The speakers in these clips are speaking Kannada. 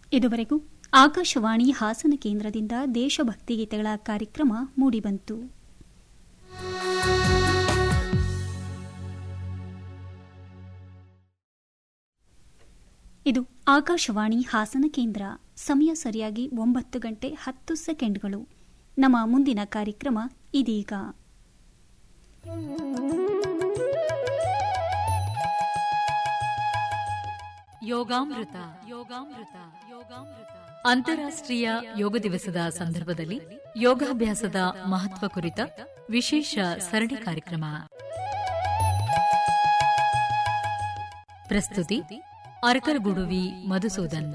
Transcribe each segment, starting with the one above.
ಇದುವರೆಗೂ ಆಕಾಶವಾಣಿ ಹಾಸನ ಕೇಂದ್ರದಿಂದ ದೇಶಭಕ್ತಿ ಗೀತೆಗಳ ಕಾರ್ಯಕ್ರಮ ಮೂಡಿಬಂತು ಇದು ಆಕಾಶವಾಣಿ ಹಾಸನ ಕೇಂದ್ರ ಸಮಯ ಸರಿಯಾಗಿ ಒಂಬತ್ತು ಗಂಟೆ ಹತ್ತು ಸೆಕೆಂಡ್ಗಳು ನಮ್ಮ ಮುಂದಿನ ಕಾರ್ಯಕ್ರಮ ಇದೀಗ ಯೋಗಾಮೃತ ಯೋಗಾಮೃತ ಯೋಗಾಮೃತ ಅಂತಾರಾಷ್ಟ್ರೀಯ ಯೋಗ ದಿವಸದ ಸಂದರ್ಭದಲ್ಲಿ ಯೋಗಾಭ್ಯಾಸದ ಮಹತ್ವ ಕುರಿತ ವಿಶೇಷ ಸರಣಿ ಕಾರ್ಯಕ್ರಮ ಪ್ರಸ್ತುತಿ ಅರಕರಗುಡುವಿ ಮಧುಸೂದನ್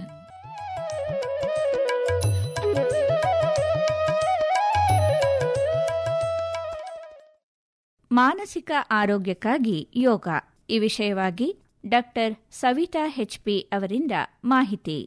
ಮಾನಸಿಕ ಆರೋಗ್ಯಕ್ಕಾಗಿ ಯೋಗ ಈ ವಿಷಯವಾಗಿ ಡಾಕ್ಟರ್ ಸವಿತಾ ಹೆಚ್ಪಿ ಅವರಿಂದ ಮಾಹಿತಿ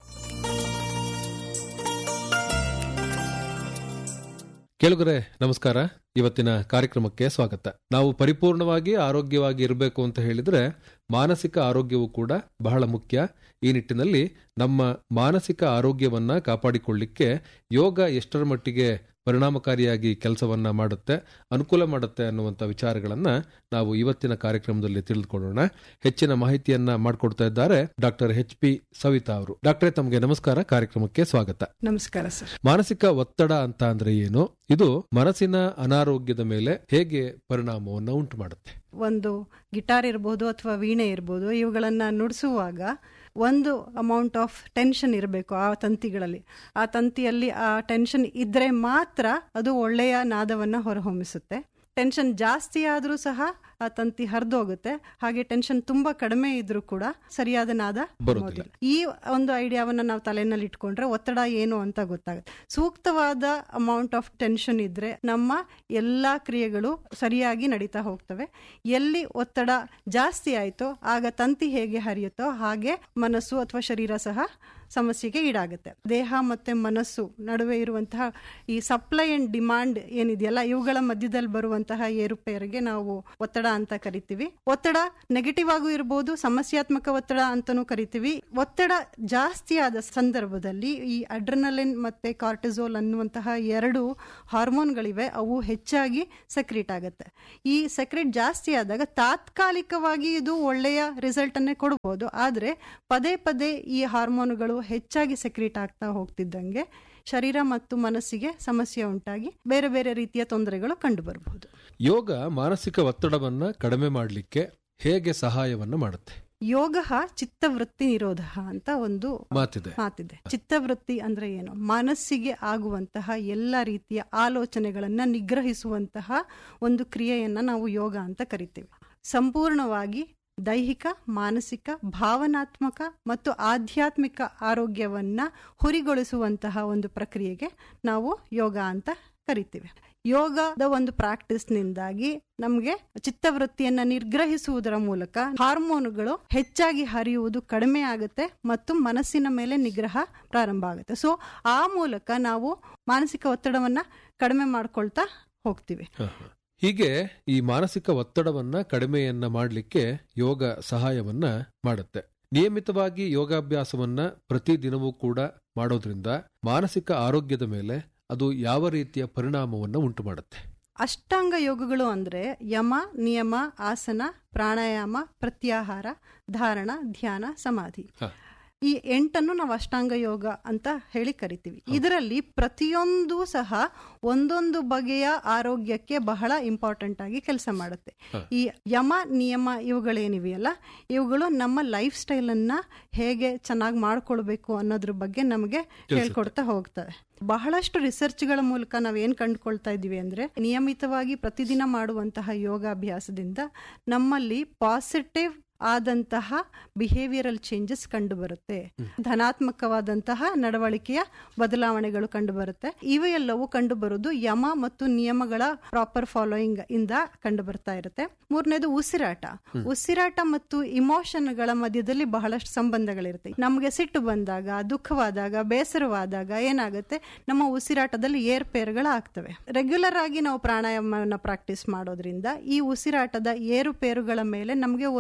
ಕೇಳುಗರೆ ನಮಸ್ಕಾರ ಇವತ್ತಿನ ಕಾರ್ಯಕ್ರಮಕ್ಕೆ ಸ್ವಾಗತ ನಾವು ಪರಿಪೂರ್ಣವಾಗಿ ಆರೋಗ್ಯವಾಗಿ ಇರಬೇಕು ಅಂತ ಹೇಳಿದ್ರೆ ಮಾನಸಿಕ ಆರೋಗ್ಯವು ಕೂಡ ಬಹಳ ಮುಖ್ಯ ಈ ನಿಟ್ಟಿನಲ್ಲಿ ನಮ್ಮ ಮಾನಸಿಕ ಆರೋಗ್ಯವನ್ನ ಕಾಪಾಡಿಕೊಳ್ಳಿಕ್ಕೆ ಯೋಗ ಎಷ್ಟರ ಮಟ್ಟಿಗೆ ಪರಿಣಾಮಕಾರಿಯಾಗಿ ಕೆಲಸವನ್ನ ಮಾಡುತ್ತೆ ಅನುಕೂಲ ಮಾಡುತ್ತೆ ಅನ್ನುವಂಥ ವಿಚಾರಗಳನ್ನ ನಾವು ಇವತ್ತಿನ ಕಾರ್ಯಕ್ರಮದಲ್ಲಿ ತಿಳಿದುಕೊಳ್ಳೋಣ ಹೆಚ್ಚಿನ ಮಾಹಿತಿಯನ್ನ ಮಾಡಿಕೊಡ್ತಾ ಇದ್ದಾರೆ ಡಾಕ್ಟರ್ ಎಚ್ ಪಿ ಸವಿತಾ ಅವರು ಡಾಕ್ಟರೇ ತಮಗೆ ನಮಸ್ಕಾರ ಕಾರ್ಯಕ್ರಮಕ್ಕೆ ಸ್ವಾಗತ ನಮಸ್ಕಾರ ಸರ್ ಮಾನಸಿಕ ಒತ್ತಡ ಅಂತ ಅಂದ್ರೆ ಏನು ಇದು ಮನಸ್ಸಿನ ಅನಾರೋಗ್ಯದ ಮೇಲೆ ಹೇಗೆ ಪರಿಣಾಮವನ್ನು ಉಂಟು ಮಾಡುತ್ತೆ ಒಂದು ಗಿಟಾರ್ ಇರ್ಬೋದು ಅಥವಾ ವೀಣೆ ಇರ್ಬೋದು ಇವುಗಳನ್ನ ನುಡಿಸುವಾಗ ಒಂದು ಅಮೌಂಟ್ ಆಫ್ ಟೆನ್ಷನ್ ಇರಬೇಕು ಆ ತಂತಿಗಳಲ್ಲಿ ಆ ತಂತಿಯಲ್ಲಿ ಆ ಟೆನ್ಷನ್ ಇದ್ರೆ ಮಾತ್ರ ಅದು ಒಳ್ಳೆಯ ನಾದವನ್ನ ಹೊರಹೊಮ್ಮಿಸುತ್ತೆ ಟೆನ್ಷನ್ ಜಾಸ್ತಿ ಆದರೂ ಸಹ ಆ ತಂತಿ ಹರಿದೋಗುತ್ತೆ ಹಾಗೆ ಟೆನ್ಷನ್ ತುಂಬಾ ಕಡಿಮೆ ಇದ್ರೂ ಕೂಡ ಸರಿಯಾದ ನಾದ ಬರೋದಿಲ್ಲ. ಬರೋದಿಲ್ಲ. ಈ ಒಂದು ಐಡಿಯಾವನ್ನ ನಾವು ತಲೆನಲ್ಲಿ ಇಟ್ಕೊಂಡ್ರೆ ಒತ್ತಡ ಏನು ಅಂತ ಗೊತ್ತಾಗುತ್ತೆ ಸೂಕ್ತವಾದ ಅಮೌಂಟ್ ಆಫ್ ಟೆನ್ಷನ್ ಇದ್ರೆ ನಮ್ಮ ಎಲ್ಲಾ ಕ್ರಿಯೆಗಳು ಸರಿಯಾಗಿ ನಡೀತಾ ಹೋಗ್ತವೆ ಎಲ್ಲಿ ಒತ್ತಡ ಜಾಸ್ತಿ ಆಯ್ತೋ ಆಗ ತಂತಿ ಹೇಗೆ ಹರಿಯುತ್ತೋ ಹಾಗೆ ಮನಸ್ಸು ಅಥವಾ ಶರೀರ ಸಹ ಸಮಸ್ಯೆಗೆ ಈಡಾಗುತ್ತೆ ದೇಹ ಮತ್ತೆ ಮನಸ್ಸು ನಡುವೆ ಇರುವಂತಹ ಈ ಸಪ್ಲೈ ಅಂಡ್ ಡಿಮಾಂಡ್ ಏನಿದೆಯಲ್ಲ ಇವುಗಳ ಮಧ್ಯದಲ್ಲಿ ಬರುವಂತಹ ಏರುಪೇರಿಗೆ ನಾವು ಒತ್ತಡ ಅಂತ ಕರಿತೀವಿ ಒತ್ತಡ ನೆಗೆಟಿವ್ ಆಗೂ ಇರಬಹುದು ಸಮಸ್ಯಾತ್ಮಕ ಒತ್ತಡ ಅಂತಾನೂ ಕರಿತೀವಿ ಒತ್ತಡ ಜಾಸ್ತಿ ಆದ ಸಂದರ್ಭದಲ್ಲಿ ಈ ಅಡ್ರನಲಿನ್ ಮತ್ತೆ ಕಾರ್ಟಿಸೋಲ್ ಅನ್ನುವಂತಹ ಎರಡು ಹಾರ್ಮೋನ್ಗಳಿವೆ ಅವು ಹೆಚ್ಚಾಗಿ ಸಕ್ರೀಟ್ ಆಗುತ್ತೆ ಈ ಸಕ್ರೀಟ್ ಜಾಸ್ತಿ ಆದಾಗ ತಾತ್ಕಾಲಿಕವಾಗಿ ಇದು ಒಳ್ಳೆಯ ರಿಸಲ್ಟ್ ಅನ್ನೇ ಕೊಡಬಹುದು ಆದ್ರೆ ಪದೇ ಪದೇ ಈ ಹಾರ್ಮೋನುಗಳು ಹೆಚ್ಚಾಗಿ ಸಕ್ರೀಟ್ ಆಗ್ತಾ ಹೋಗ್ತಿದ್ದಂಗೆ ಶರೀರ ಮತ್ತು ಮನಸ್ಸಿಗೆ ಸಮಸ್ಯೆ ಉಂಟಾಗಿ ಬೇರೆ ಬೇರೆ ರೀತಿಯ ತೊಂದರೆಗಳು ಕಂಡು ಬರಬಹುದು ಯೋಗ ಮಾನಸಿಕ ಒತ್ತಡವನ್ನ ಕಡಿಮೆ ಮಾಡಲಿಕ್ಕೆ ಹೇಗೆ ಸಹಾಯವನ್ನ ಮಾಡುತ್ತೆ ಯೋಗ ಚಿತ್ತವೃತ್ತಿ ನಿರೋಧ ಅಂತ ಒಂದು ಮಾತಿದೆ ಮಾತಿದೆ ಚಿತ್ತವೃತ್ತಿ ಅಂದ್ರೆ ಏನು ಮನಸ್ಸಿಗೆ ಆಗುವಂತಹ ಎಲ್ಲ ರೀತಿಯ ಆಲೋಚನೆಗಳನ್ನ ನಿಗ್ರಹಿಸುವಂತಹ ಒಂದು ಕ್ರಿಯೆಯನ್ನ ನಾವು ಯೋಗ ಅಂತ ಕರಿತೀವಿ ಸಂಪೂರ್ಣವಾಗಿ ದೈಹಿಕ ಮಾನಸಿಕ ಭಾವನಾತ್ಮಕ ಮತ್ತು ಆಧ್ಯಾತ್ಮಿಕ ಆರೋಗ್ಯವನ್ನ ಹುರಿಗೊಳಿಸುವಂತಹ ಒಂದು ಪ್ರಕ್ರಿಯೆಗೆ ನಾವು ಯೋಗ ಅಂತ ಕರಿತೀವಿ ಯೋಗದ ಒಂದು ಪ್ರಾಕ್ಟೀಸ್ನಿಂದಾಗಿ ನಮಗೆ ಚಿತ್ತವೃತ್ತಿಯನ್ನ ನಿಗ್ರಹಿಸುವುದರ ಮೂಲಕ ಹಾರ್ಮೋನುಗಳು ಹೆಚ್ಚಾಗಿ ಹರಿಯುವುದು ಕಡಿಮೆ ಆಗುತ್ತೆ ಮತ್ತು ಮನಸ್ಸಿನ ಮೇಲೆ ನಿಗ್ರಹ ಪ್ರಾರಂಭ ಆಗುತ್ತೆ ಸೊ ಆ ಮೂಲಕ ನಾವು ಮಾನಸಿಕ ಒತ್ತಡವನ್ನ ಕಡಿಮೆ ಮಾಡ್ಕೊಳ್ತಾ ಹೋಗ್ತೀವಿ ಹ, ಹ. ಹೀಗೆ ಈ ಮಾನಸಿಕ ಒತ್ತಡವನ್ನ ಕಡಿಮೆಯನ್ನ ಮಾಡಲಿಕ್ಕೆ ಯೋಗ ಸಹಾಯವನ್ನ ಮಾಡುತ್ತೆ ನಿಯಮಿತವಾಗಿ ಯೋಗಾಭ್ಯಾಸವನ್ನ ಪ್ರತಿದಿನವೂ ಕೂಡ ಮಾಡೋದ್ರಿಂದ ಮಾನಸಿಕ ಆರೋಗ್ಯದ ಮೇಲೆ ಅದು ಯಾವ ರೀತಿಯ ಪರಿಣಾಮವನ್ನ ಉಂಟು ಮಾಡುತ್ತೆ ಅಷ್ಟಾಂಗ ಯೋಗಗಳು ಅಂದ್ರೆ ಯಮ ನಿಯಮ ಆಸನ ಪ್ರಾಣಾಯಾಮ ಪ್ರತ್ಯಾಹಾರ ಧಾರಣ ಧ್ಯಾನ ಸಮಾಧಿ ಹ. ಈ ಎಂಟನ್ನು ನಾವು ಅಷ್ಟಾಂಗ ಯೋಗ ಅಂತ ಹೇಳಿ ಕರಿತೀವಿ ಇದರಲ್ಲಿ ಪ್ರತಿಯೊಂದು ಸಹ ಒಂದೊಂದು ಬಗೆಯ ಆರೋಗ್ಯಕ್ಕೆ ಬಹಳ ಇಂಪಾರ್ಟೆಂಟ್ ಆಗಿ ಕೆಲಸ ಮಾಡುತ್ತೆ ಹ. ಈ ಯಮ ನಿಯಮ ಇವುಗಳೇನಿವೆಯಲ್ಲ ಇವುಗಳು ನಮ್ಮ ಲೈಫ್ ಸ್ಟೈಲ್ ಅನ್ನ ಹೇಗೆ ಚೆನ್ನಾಗಿ ಮಾಡ್ಕೊಳ್ಬೇಕು ಅನ್ನೋದ್ರ ಬಗ್ಗೆ ನಮಗೆ ಹೇಳ್ಕೊಡ್ತಾ ಹೋಗ್ತವೆ ಬಹಳಷ್ಟು ರಿಸರ್ಚ್ಗಳ ಮೂಲಕ ನಾವೇನ್ ಕಂಡುಕೊಳ್ತಾ ಇದ್ದೀವಿ ಅಂದ್ರೆ ನಿಯಮಿತವಾಗಿ ಪ್ರತಿದಿನ ಮಾಡುವಂತಹ ಯೋಗಾಭ್ಯಾಸದಿಂದ ನಮ್ಮಲ್ಲಿ ಪಾಸಿಟಿವ್ ಆದಂತಹ ಬಿಹೇವಿಯರಲ್ ಚೇಂಜಸ್ ಕಂಡು ಬರುತ್ತೆ ಧನಾತ್ಮಕವಾದಂತಹ ನಡವಳಿಕೆಯ ಬದಲಾವಣೆಗಳು ಕಂಡು ಬರುತ್ತೆ ಇವೆಲ್ಲವೂ ಕಂಡು ಬರುವುದು ಯಮ ಮತ್ತು ನಿಯಮಗಳ ಪ್ರಾಪರ್ ಫಾಲೋಯಿಂಗ್ ಇಂದ ಕಂಡು ಬರ್ತಾ ಇರುತ್ತೆ ಮೂರನೇದು ಉಸಿರಾಟ ಉಸಿರಾಟ ಮತ್ತು ಇಮೋಷನ್ಗಳ ಮಧ್ಯದಲ್ಲಿ ಬಹಳಷ್ಟು ಸಂಬಂಧಗಳಿರುತ್ತೆ ನಮಗೆ ಸಿಟ್ಟು ಬಂದಾಗ ದುಃಖವಾದಾಗ ಬೇಸರವಾದಾಗ ಏನಾಗುತ್ತೆ ನಮ್ಮ ಉಸಿರಾಟದಲ್ಲಿ ಏರ್ಪೇರುಗಳು ಆಗ್ತವೆ ರೆಗ್ಯುಲರ್ ಆಗಿ ನಾವು ಪ್ರಾಣಾಯಾಮವನ್ನ ಪ್ರಾಕ್ಟೀಸ್ ಮಾಡೋದ್ರಿಂದ ಈ ಉಸಿರಾಟದ ಏರುಪೇರುಗಳ ಮೇಲೆ ನಮಗೆ ಒಂದು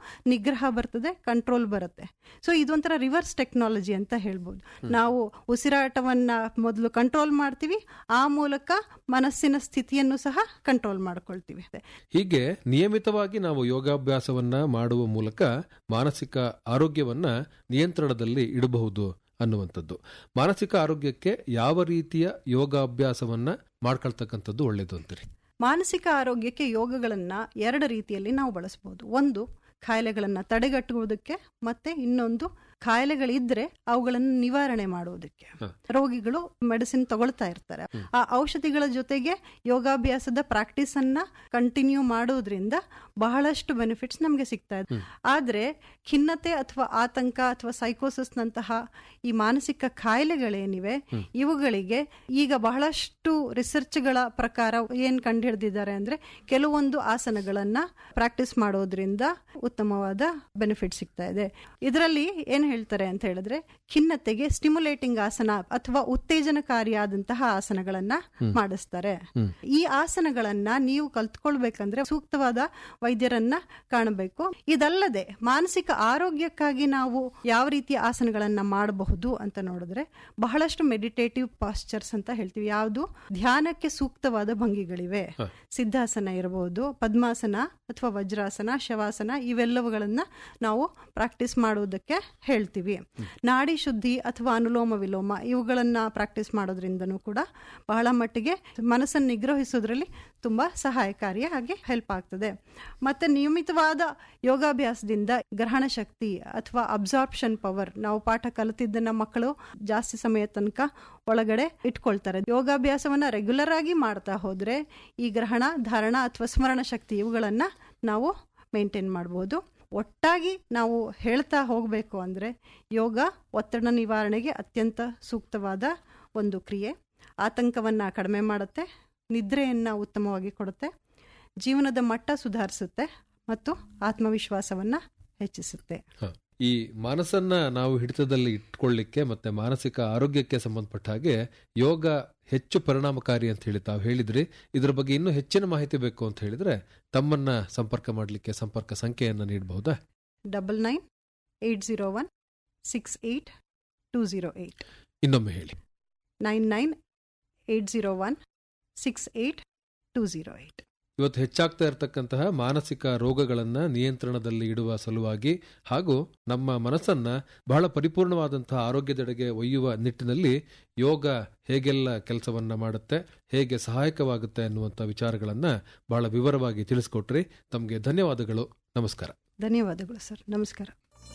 ನಿಗ್ರಹ ಬರ್ತದೆ ಕಂಟ್ರೋಲ್ ಬರುತ್ತೆ ಸೊ ಇದೊಂಥರ ರಿವರ್ಸ್ ಟೆಕ್ನಾಲಜಿ ಅಂತ ಹೇಳ್ಬೋದು ನಾವು ಉಸಿರಾಟವನ್ನ ಮೊದಲು ಕಂಟ್ರೋಲ್ ಮಾಡ್ತೀವಿ ಆ ಮೂಲಕ ಮನಸ್ಸಿನ ಸ್ಥಿತಿಯನ್ನು ಸಹ ಕಂಟ್ರೋಲ್ ಮಾಡ್ಕೊಳ್ತೀವಿ ಹೀಗೆ ನಿಯಮಿತವಾಗಿ ನಾವು ಯೋಗಾಭ್ಯಾಸವನ್ನ ಮಾಡುವ ಮೂಲಕ ಮಾನಸಿಕ ಆರೋಗ್ಯವನ್ನ ನಿಯಂತ್ರಣದಲ್ಲಿ ಇಡಬಹುದು ಅನ್ನುವಂಥದ್ದು ಮಾನಸಿಕ ಆರೋಗ್ಯಕ್ಕೆ ಯಾವ ರೀತಿಯ ಯೋಗಾಭ್ಯಾಸವನ್ನ ಮಾಡ್ಕೊಳ್ತಕ್ಕಂಥದ್ದು ಒಳ್ಳೇದು ಅಂತೀರಿ ಮಾನಸಿಕ ಆರೋಗ್ಯಕ್ಕೆ ಯೋಗಗಳನ್ನ ಎರಡು ರೀತಿಯಲ್ಲಿ ನಾವು ಬಳಸಬಹುದು ಒಂದು ಕಾಯಿಲೆಗಳನ್ನು ತಡೆಗಟ್ಟುವುದಕ್ಕೆ ಮತ್ತೆ ಇನ್ನೊಂದು ಕಾಯಿಲೆಗಳಿದ್ರೆ ಅವುಗಳನ್ನು ನಿವಾರಣೆ ಮಾಡುವುದಕ್ಕೆ ಹ. ರೋಗಿಗಳು ಮೆಡಿಸಿನ್ ತಗೊಳ್ತಾ ಇರ್ತಾರೆ ಆ ಔಷಧಿಗಳ ಜೊತೆಗೆ ಯೋಗಾಭ್ಯಾಸದ ಪ್ರಾಕ್ಟೀಸ್ ಅನ್ನ ಕಂಟಿನ್ಯೂ ಮಾಡೋದ್ರಿಂದ ಬಹಳಷ್ಟು ಬೆನಿಫಿಟ್ಸ್ ನಮಗೆ ಸಿಗ್ತಾ ಇದೆ ಆದ್ರೆ ಖಿನ್ನತೆ ಅಥವಾ ಆತಂಕ ಅಥವಾ ಸೈಕೋಸಿಸ್ ನಂತಹ ಈ ಮಾನಸಿಕ ಕಾಯಿಲೆಗಳೇನಿವೆ ಇವುಗಳಿಗೆ ಈಗ ಬಹಳಷ್ಟು ರಿಸರ್ಚ್ಗಳ ಪ್ರಕಾರ ಏನ್ ಕಂಡುಹಿಡಿದಿದ್ದಾರೆ ಅಂದ್ರೆ ಕೆಲವೊಂದು ಆಸನಗಳನ್ನ ಪ್ರಾಕ್ಟೀಸ್ ಮಾಡೋದ್ರಿಂದ ಉತ್ತಮವಾದ ಬೆನಿಫಿಟ್ ಸಿಗ್ತಾ ಇದೆ ಇದರಲ್ಲಿ ಏನ್ ಹೇಳ್ತಾರೆ ಅಂತ ಹೇಳಿದ್ರೆ ಖಿನ್ನತೆಗೆ ಸ್ಟಿಮ್ಯುಲೇಟಿಂಗ್ ಆಸನ ಅಥವಾ ಉತ್ತೇಜನಕಾರಿಯಾದಂತಹ ಆಸನಗಳನ್ನ ಮಾಡಿಸ್ತಾರೆ ಈ ಆಸನಗಳನ್ನ ನೀವು ಕಲ್ತ್ಕೊಳ್ಬೇಕಂದ್ರೆ ಸೂಕ್ತವಾದ ವೈದ್ಯರನ್ನ ಕಾಣಬೇಕು ಇದಲ್ಲದೆ ಮಾನಸಿಕ ಆರೋಗ್ಯಕ್ಕಾಗಿ ನಾವು ಯಾವ ರೀತಿಯ ಆಸನಗಳನ್ನ ಮಾಡಬಹುದು ಅಂತ ನೋಡಿದ್ರೆ ಬಹಳಷ್ಟು ಮೆಡಿಟೇಟಿವ್ ಪಾಸ್ಚರ್ಸ್ ಅಂತ ಹೇಳ್ತೀವಿ ಯಾವುದು ಧ್ಯಾನಕ್ಕೆ ಸೂಕ್ತವಾದ ಭಂಗಿಗಳಿವೆ ಸಿದ್ಧಾಸನ ಇರಬಹುದು ಪದ್ಮಾಸನ ಅಥವಾ ವಜ್ರಾಸನ ಶವಾಸನ ಇವೆಲ್ಲವುಗಳನ್ನ ನಾವು ಪ್ರಾಕ್ಟೀಸ್ ಮಾಡುವುದಕ್ಕೆ ಹೇಳ್ತೀವಿ ನಾಡಿ ಶುದ್ಧಿ ಅಥವಾ ಅನುಲೋಮ ವಿಲೋಮ ಇವುಗಳನ್ನ ಪ್ರಾಕ್ಟೀಸ್ ಮಾಡೋದ್ರಿಂದನೂ ಕೂಡ ಬಹಳ ಮಟ್ಟಿಗೆ ಮನಸ್ಸನ್ನು ನಿಗ್ರಹಿಸೋದ್ರಲ್ಲಿ ತುಂಬಾ ಸಹಾಯಕಾರಿಯಾಗಿ ಹೆಲ್ಪ್ ಆಗ್ತದೆ ಮತ್ತೆ ನಿಯಮಿತವಾದ ಯೋಗಾಭ್ಯಾಸದಿಂದ ಗ್ರಹಣ ಶಕ್ತಿ ಅಥವಾ ಅಬ್ಸಾರ್ಪ್ಷನ್ ಪವರ್ ನಾವು ಪಾಠ ಕಲಿತಿದ್ದನ್ನ ಮಕ್ಕಳು ಜಾಸ್ತಿ ಸಮಯ ತನಕ ಒಳಗಡೆ ಇಟ್ಕೊಳ್ತಾರೆ ಯೋಗಾಭ್ಯಾಸವನ್ನ ರೆಗ್ಯುಲರ್ ಆಗಿ ಮಾಡ್ತಾ ಹೋದ್ರೆ ಈ ಗ್ರಹಣ ಧಾರಣ ಅಥವಾ ಸ್ಮರಣ ಶಕ್ತಿ ಇವುಗಳನ್ನ ನಾವು ಮೇಂಟೈನ್ ಮಾಡಬಹುದು ಒಟ್ಟಾಗಿ ನಾವು ಹೇಳ್ತಾ ಹೋಗಬೇಕು ಅಂದರೆ ಯೋಗ ಒತ್ತಡ ನಿವಾರಣೆಗೆ ಅತ್ಯಂತ ಸೂಕ್ತವಾದ ಒಂದು ಕ್ರಿಯೆ ಆತಂಕವನ್ನು ಕಡಿಮೆ ಮಾಡುತ್ತೆ ನಿದ್ರೆಯನ್ನು ಉತ್ತಮವಾಗಿ ಕೊಡುತ್ತೆ ಜೀವನದ ಮಟ್ಟ ಸುಧಾರಿಸುತ್ತೆ ಮತ್ತು ಆತ್ಮವಿಶ್ವಾಸವನ್ನು ಹೆಚ್ಚಿಸುತ್ತೆ ಹ. ಈ ಮನಸ್ಸನ್ನ ನಾವು ಹಿಡಿತದಲ್ಲಿ ಇಟ್ಕೊಳ್ಳಿಕ್ಕೆ ಮತ್ತೆ ಮಾನಸಿಕ ಆರೋಗ್ಯಕ್ಕೆ ಸಂಬಂಧಪಟ್ಟ ಹಾಗೆ ಯೋಗ ಹೆಚ್ಚು ಪರಿಣಾಮಕಾರಿ ಅಂತ ಹೇಳಿ ತಾವು ಹೇಳಿದ್ರಿ ಇದ್ರ ಬಗ್ಗೆ ಇನ್ನೂ ಹೆಚ್ಚಿನ ಮಾಹಿತಿ ಬೇಕು ಅಂತ ಹೇಳಿದ್ರೆ ತಮ್ಮನ್ನ ಸಂಪರ್ಕ ಮಾಡಲಿಕ್ಕೆ ಸಂಪರ್ಕ ಸಂಖ್ಯೆಯನ್ನ ನೀಡಬಹುದಾ double nine eight zero one six eight two zero eight ಇನ್ನೊಮ್ಮೆ ಹೇಳಿ nine nine eight zero one six eight two zero eight ಇವತ್ತು ಹೆಚ್ಚಾಗ್ತಾ ಇರತಕ್ಕಂತಹ ಮಾನಸಿಕ ರೋಗಗಳನ್ನ ನಿಯಂತ್ರಣದಲ್ಲಿ ಇಡುವ ಸಲುವಾಗಿ ಹಾಗೂ ನಮ್ಮ ಮನಸ್ಸನ್ನ ಬಹಳ ಪರಿಪೂರ್ಣವಾದಂತಹ ಆರೋಗ್ಯದೆಡೆಗೆ ಒಯ್ಯುವ ನಿಟ್ಟಿನಲ್ಲಿ ಯೋಗ ಹೇಗೆಲ್ಲ ಕೆಲಸವನ್ನ ಮಾಡುತ್ತೆ ಹೇಗೆ ಸಹಾಯಕವಾಗುತ್ತೆ ಅನ್ನುವಂಥ ವಿಚಾರಗಳನ್ನ ಬಹಳ ವಿವರವಾಗಿ ತಿಳಿಸ್ಕೊಟ್ರಿ ತಮಗೆ ಧನ್ಯವಾದಗಳು ನಮಸ್ಕಾರ ಧನ್ಯವಾದಗಳು ಸರ್ ನಮಸ್ಕಾರ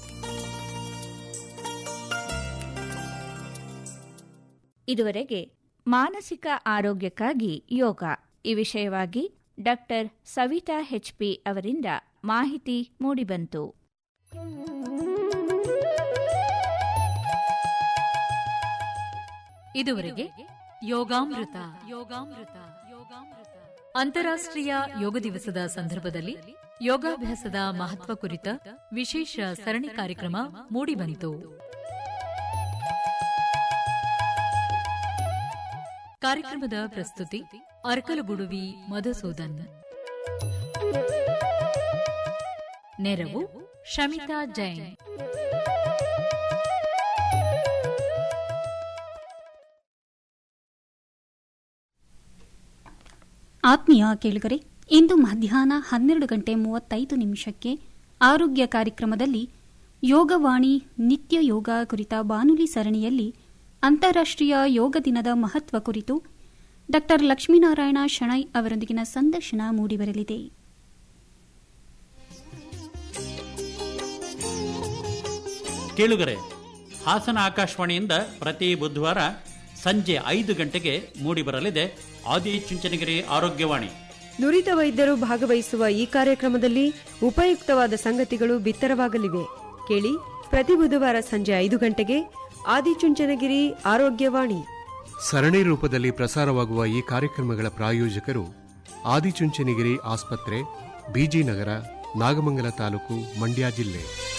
ಇದುವರೆಗೆ ಮಾನಸಿಕ ಆರೋಗ್ಯಕ್ಕಾಗಿ ಯೋಗ ಈ ವಿಷಯವಾಗಿ ಡಾಕ್ಟರ್ ಸವಿತಾ ಹೆಚ್ಪಿ ಅವರಿಂದ ಮಾಹಿತಿ ಮೂಡಿಬಂತು ಇದುವರೆಗೆ ಯೋಗಾಮೃತ ಯೋಗಾಮೃತ ಯೋಗಾಮೃತ ಅಂತಾರಾಷ್ಟ್ರೀಯ ಯೋಗ ದಿವಸದ ಸಂದರ್ಭದಲ್ಲಿ ಯೋಗಾಭ್ಯಾಸದ ಮಹತ್ವ ಕುರಿತ ವಿಶೇಷ ಸರಣಿ ಕಾರ್ಯಕ್ರಮ ಮೂಡಿಬಂತು ಕಾರ್ಯಕ್ರಮದ ಪ್ರಸ್ತುತಿ ಅರ್ಕಲಗುಡುವಿ ಮಧುಸೂದನ್ ನೆರವು ಶಮಿತಾ ಜೈನ್ ಆತ್ಮೀಯ ಕೇಳುಗರೆ ಇಂದು ಮಧ್ಯಾಹ್ನ ಹನ್ನೆರಡು ಗಂಟೆ ಮೂವತ್ತೈದು ನಿಮಿಷಕ್ಕೆ ಆರೋಗ್ಯ ಕಾರ್ಯಕ್ರಮದಲ್ಲಿ ಯೋಗವಾಣಿ ನಿತ್ಯ ಯೋಗ ಕುರಿತ ಬಾನುಲಿ ಸರಣಿಯಲ್ಲಿ ಅಂತಾರಾಷ್ಟ್ರೀಯ ಯೋಗ ದಿನದ ಮಹತ್ವ ಕುರಿತು ಡಾ ಲಕ್ಷ್ಮೀನಾರಾಯಣ ಶಣೈ ಅವರೊಂದಿಗಿನ ಸಂದರ್ಶನ ಮೂಡಿಬರಲಿದೆ ಕೇಳುಗರೆ ಹಾಸನ ಆಕಾಶವಾಣಿಯಿಂದ ಪ್ರತಿ ಬುಧವಾರ ಸಂಜೆ ಐದು ಗಂಟೆಗೆ ಮೂಡಿಬರಲಿದೆ ಆದಿ ಚುಂಚನಗಿರಿ ಆರೋಗ್ಯವಾಣಿ ನುರಿತ ವೈದ್ಯರು ಭಾಗವಹಿಸುವ ಈ ಕಾರ್ಯಕ್ರಮದಲ್ಲಿ ಉಪಯುಕ್ತವಾದ ಸಂಗತಿಗಳು ಬಿತ್ತರವಾಗಲಿವೆ ಕೇಳಿ ಪ್ರತಿ ಬುಧವಾರ ಸಂಜೆ ಐದು ಗಂಟೆಗೆ ಆದಿಚುಂಚನಗಿರಿ ಆರೋಗ್ಯವಾಣಿ ಸರಣಿ ರೂಪದಲ್ಲಿ ಪ್ರಸಾರವಾಗುವ ಈ ಕಾರ್ಯಕ್ರಮಗಳ ಪ್ರಾಯೋಜಕರು ಆದಿಚುಂಚನಗಿರಿ ಆಸ್ಪತ್ರೆ ಬಿಜಿ ನಗರ ನಾಗಮಂಗಲ ತಾಲೂಕು ಮಂಡ್ಯ ಜಿಲ್ಲೆ